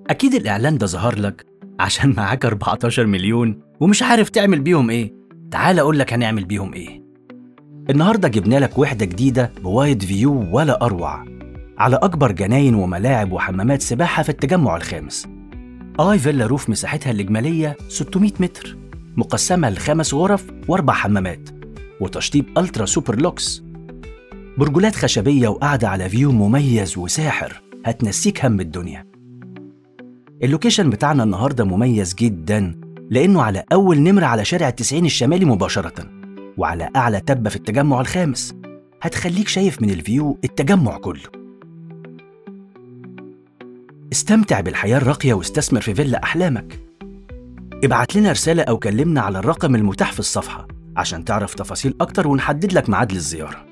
أكيد الإعلان ده ظهر لك عشان معاك 14 مليون ومش عارف تعمل بيهم إيه تعال أقول لك هنعمل بيهم إيه النهاردة جبنا لك وحدة جديدة بوايد فيو ولا أروع على أكبر جناين وملاعب وحمامات سباحة في التجمع الخامس آي فيلا روف مساحتها الإجمالية 600 متر مقسمة لخمس غرف وأربع حمامات وتشطيب ألترا سوبر لوكس برجولات خشبية وقاعدة على فيو مميز وساحر هتنسيك هم الدنيا اللوكيشن بتاعنا النهاردة مميز جدا لأنه على أول نمرة على شارع التسعين الشمالي مباشرة وعلى أعلى تبة في التجمع الخامس هتخليك شايف من الفيو التجمع كله استمتع بالحياة الراقية واستثمر في فيلا أحلامك ابعت لنا رسالة أو كلمنا على الرقم المتاح في الصفحة عشان تعرف تفاصيل أكتر ونحدد لك ميعاد للزيارة